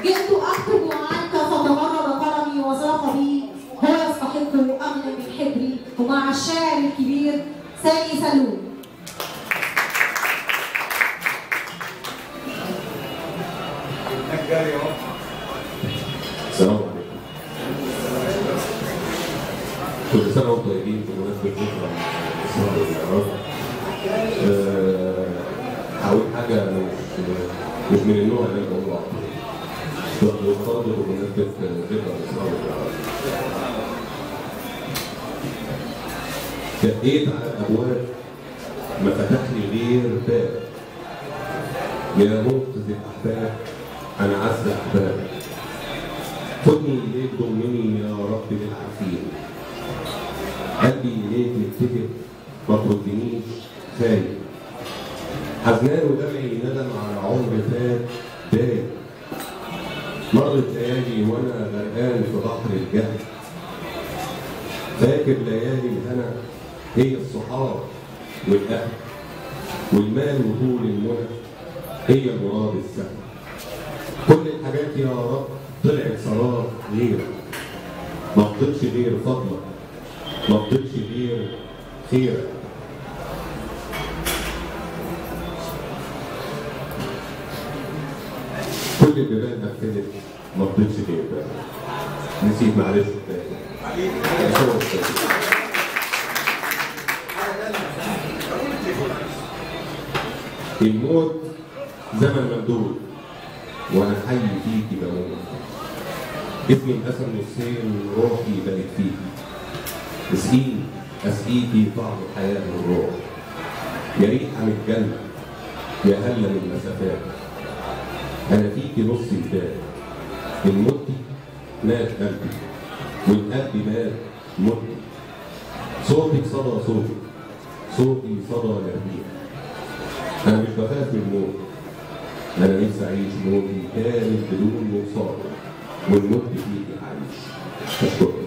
جئت اكتب عنك فتغرد قلمي وزاق بي هو يستحق اغلى من حبري ومع الشاعر الكبير سامي سلول السلام عليكم كل سنة وانتم طيبين بمناسبة ذكرى الإسراء والمعراج آه، هقول حاجة مش مش من النوع اللي أنا بقوله على طول برضه بمناسبة ذكرى الإسراء والمعراج دقيت على الأبواب ما فتح لي غير باب يا منقذ الأحباب أنا عز أحبابك خدني إليك ضمني يا رب بالعافية قلبي إليك متفق ما تردنيش خايف حزنان ودمعي ندم على عمر فات دايق مرت ليالي وأنا غرقان في بحر الجهل فاكر ليالي الهنا هي الصحاب والأهل والمال وطول المنى هي مراد السهل كل الحاجات يا رب طلعت سراب غيرك ما فضلش غير فضلك ما فضلش غير خيرك كل البيبان قفلت ما فضلش غير باب نسيت معلش تاني الموت زمن ممدود وانا حي فيكي بموت اسمي انقسم نصين روحي بقت فيكي اسقيني اسقيكي طعم حياه الروح يا ريحه من الجنه يا هله من المسافات انا فيكي نص الباب ان متي مات قلبي والقلب مات متي صوتك صدى صوتي صوتي صدى لهيب انا مش بخاف من الموت انا نفسي اعيش موتي كامل بدون مصاب والموت فيه عايش اشكرك